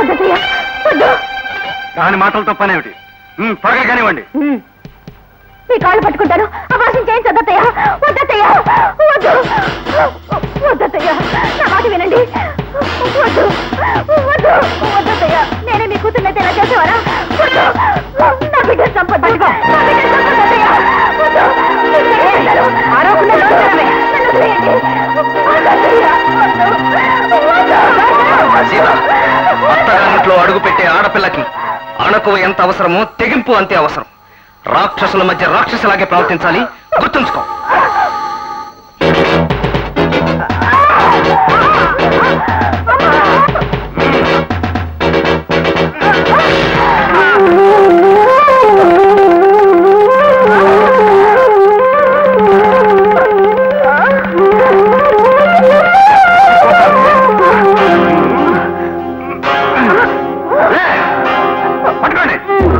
వద్దయ్యా వద్దు దాని మాటలతో పనేమిటి ఉమ్, త్వరగా కానివ్వండి ఉమ్. మీ కాళ్ళు పట్టుకుంటాను అభాషణ చేయించద్దయ్యా వద్దయ్యా వద్దు వద్దయ్యా నా మాట వినండి వద్దు వద్దు వద్దయ్యా నేనే మీ కూతుర్నైతే ఎలా చేసేవారా వద్దు నా బిడ్డ సంపద నా బిడ్డ సంపదయ్యా వద్దు ఆరోగ్యంగా చూస్తానమే నన్ను వదిలేయండి. వద్దయ్యా, వద్దు. సీత అత్తగారింట్లో అడుగు పెట్టే ఆడపిల్లకి అణకువ ఎంత అవసరమో తెగింపు అంతే అవసరం రాక్షసుల మధ్య రాక్షసులాగే ప్రవర్తించాలి గుర్తుంచుకో పట్టుకోండి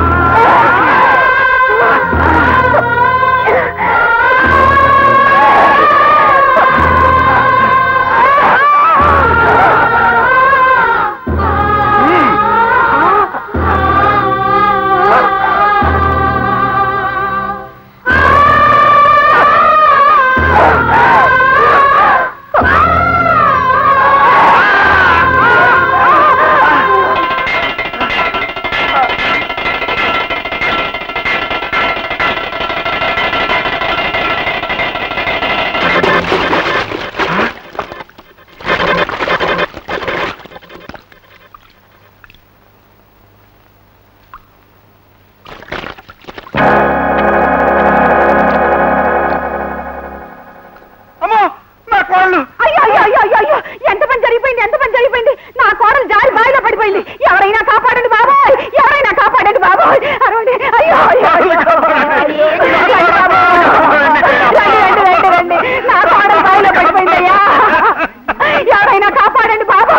అమ్మో నా కోళ్ళు అయ్యో అయ్యో అయ్యో అయ్యో అయ్యో ఎంత పని జరిగిపోయింది ఎంత పని జరిగిపోయింది నా కోడలు జారి బావిలో పడిపోయింది ఎవరైనా కాపాడండి బాబాయ్ ఎవరైనా కాపాడండి బాబాయ్ అరవండి అయ్యో అయ్యో అయ్యో. రండి, బాబోయ్. రండి, రండి, రండి, రండి. నా కోడలు బావిలో పడిపోయింది అయ్యా ఎవరైనా కాపాడండి బాబా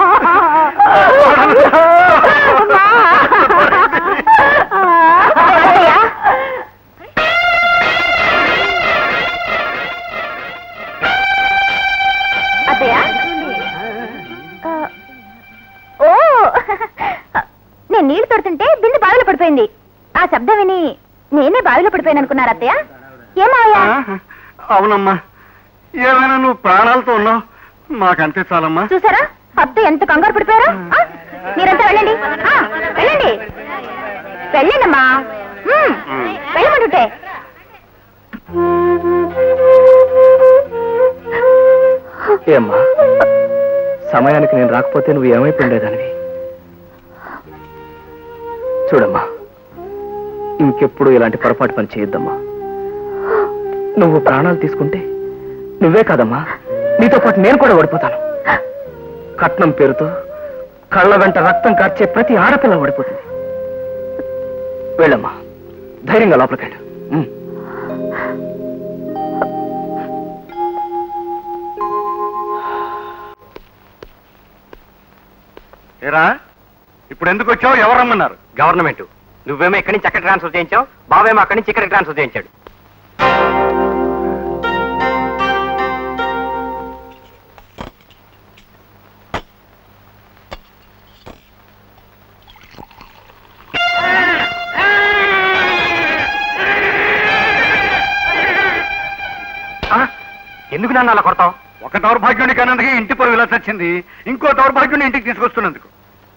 అత్తయ్య ఆ, ఓ నేను నీళ్లు తొడుతుంటే బిందు బావిలో పడిపోయింది ఆ శబ్దం విని నేనే బావిలో పడిపోయాను అనుకున్నారు అత్తయ్య ఏమావయ్యా అవునమ్మా ఏమైనా నువ్వు ప్రాణాలతో ఉన్నావు మాకంతే చాలమ్మా చూసారా అత్త ఎంత కంగారు పడిపోయారా ఆ, మీరంతా వెళ్ళండి ఆ, వెళ్ళండి వెళ్ళండమ్మా ఉమ్, వెళ్ళమంటుంటే ఏమ్మా సమయానికి నేను రాకపోతే నువ్వు ఏమైపోయిండేదానివి చూడమ్మా ఇంకెప్పుడు ఇలాంటి పొరపాటు పని చేయొద్దమ్మా నువ్వు ప్రాణాలు తీసుకుంటే నువ్వే కాదమ్మా నీతో పాటు నేను కూడా ఓడిపోతాను కట్నం పేరుతో కళ్ళ వెంట రక్తం కార్చే ప్రతి ఆడపిల్ల ఓడిపోతుంది వెళ్ళమ్మా ధైర్యంగా లోపలికెళ్ళు ఉమ్. ఏరా ఇప్పుడు ఎందుకు వచ్చావు ఎవరు రమ్మన్నారు గవర్నమెంట్ నువ్వేమో ఇక్కడి నుంచి అక్కడ ట్రాన్స్ఫర్ చేయించావు బావేమో అక్కడి నుంచి ఇక్కడికి ట్రాన్స్ఫర్ చేయించాడు ఆ? ఎందుకు నన్ను అలా కొడతావు ఒక దౌర్భాగ్యుని కన్నందుకే ఇంటి పొరుగు ఇలా చచ్చింది ఇంకో దౌర్భాగ్యుని ఇంటికి తీసుకొస్తున్నందుకు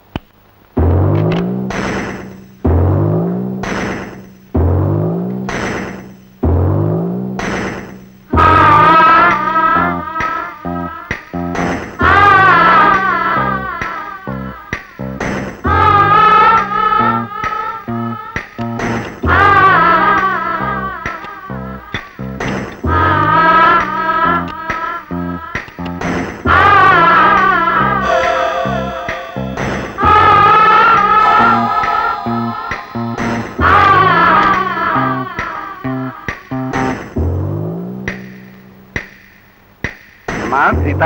అమ్మా సీత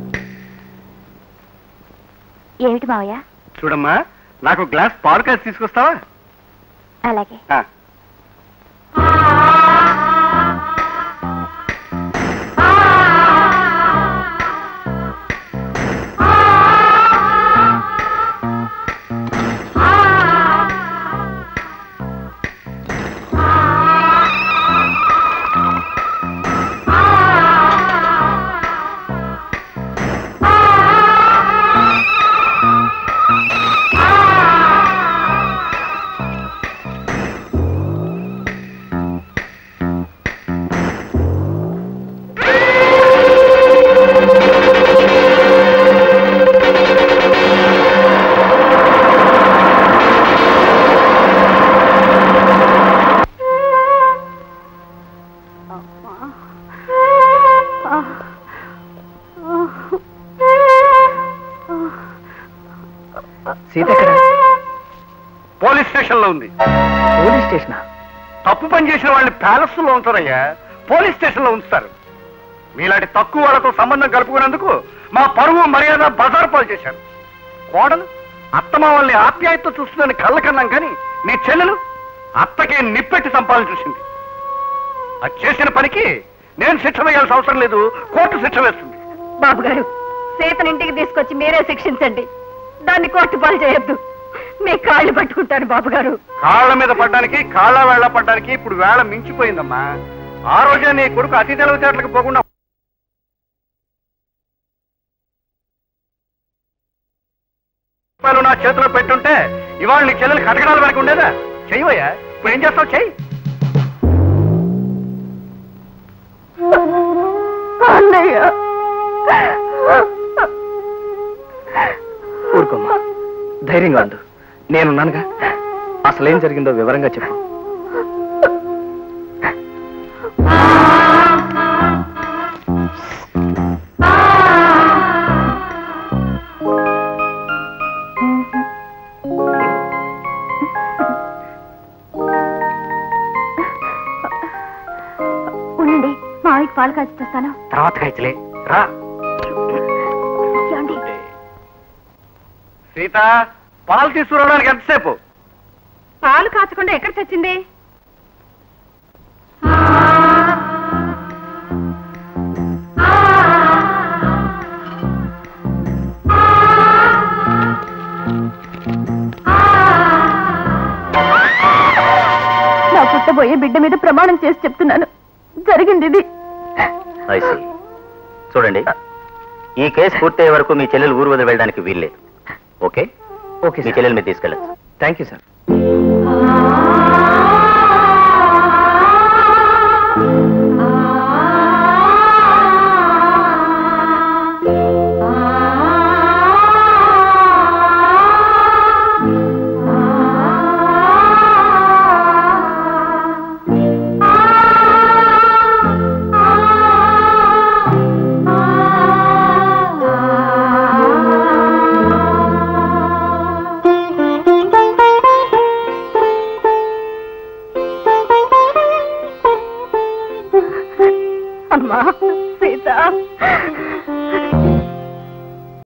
ఏమిటి మావయ్య చూడమ్మా నాకు గ్లాస్ పాలు కాసి తీసుకొస్తావా అలాగే ఆ. సీత ఎక్కడ పోలీస్ స్టేషన్ లో ఉంది పోలీస్ స్టేషనా తప్పు పని చేసిన వాళ్ళని ప్యాలెస్ లో ఉంచారయ్యా పోలీస్ స్టేషన్ లో ఉంచుతారు మీలాంటి తక్కువ వాళ్ళతో సంబంధం కలుపుకున్నందుకు మా పరువు మర్యాద బజార్ పాలు చేశారు కోడలు అత్తమ వాళ్ళని ఆప్యాయతతో చూస్తుందని కళ్ళకన్నాం కానీ నీ చెల్లెలు అత్తకే నిప్పెట్టి సంపాదన చూసింది అది చేసిన పనికి నేను శిక్ష వేయాల్సిన అవసరం లేదు కోర్టు శిక్ష వేస్తుంది బాబు గారు సీతను ఇంటికి తీసుకొచ్చి మీరే శిక్షించండి దాన్ని కోర్టు పాలు చేయొద్దు మీ కాళ్ళు పట్టుకుంటాను బాబు గారు కాళ్ళ మీద పడ్డానికి కాళ్ళ వేళ పడ్డానికి ఇప్పుడు వేళ మించిపోయిందమ్మా ఆ రోజే నీ కొడుకు అతి తెలివితేటలకు పోకుండా రూపాయలు నా చేతిలో పెట్టుంటే ఇవాళ నీ చెల్లెలు కటకడాలు వెనక ఉండేదా చెయ్యవయ్యా ఇప్పుడు ఏం చేస్తావు చెయ్యి అన్నయ్య ఊరుకోమ్మా ధైర్యంగా ఉండు నేనున్నానుగా అసలేం జరిగిందో వివరంగా చెప్పు ఉండండి మా ఆవిడకి పాలు కాచి తెస్తాను తర్వాత కాయచలే రా ఏమండి సీత పాలు తీసుకురావడానికి ఎంతసేపు పాలు కాచకుండా ఎక్కడ తెచ్చింది నా పుట్టబోయే బిడ్డ మీద ప్రమాణం చేసి చెప్తున్నాను జరిగింది ఇది ఐసి చూడండి ఈ కేసు పూర్తయ్యే వరకు మీ చెల్లెలు ఊరు వదిలి వెళ్ళడానికి వీల్లేదు ఓకే ఓకే మీ సార్ చెల్లెలు మీరు తీసుకెళ్ళచ్చు థ్యాంక్ యూ సార్ అమ్మా సీత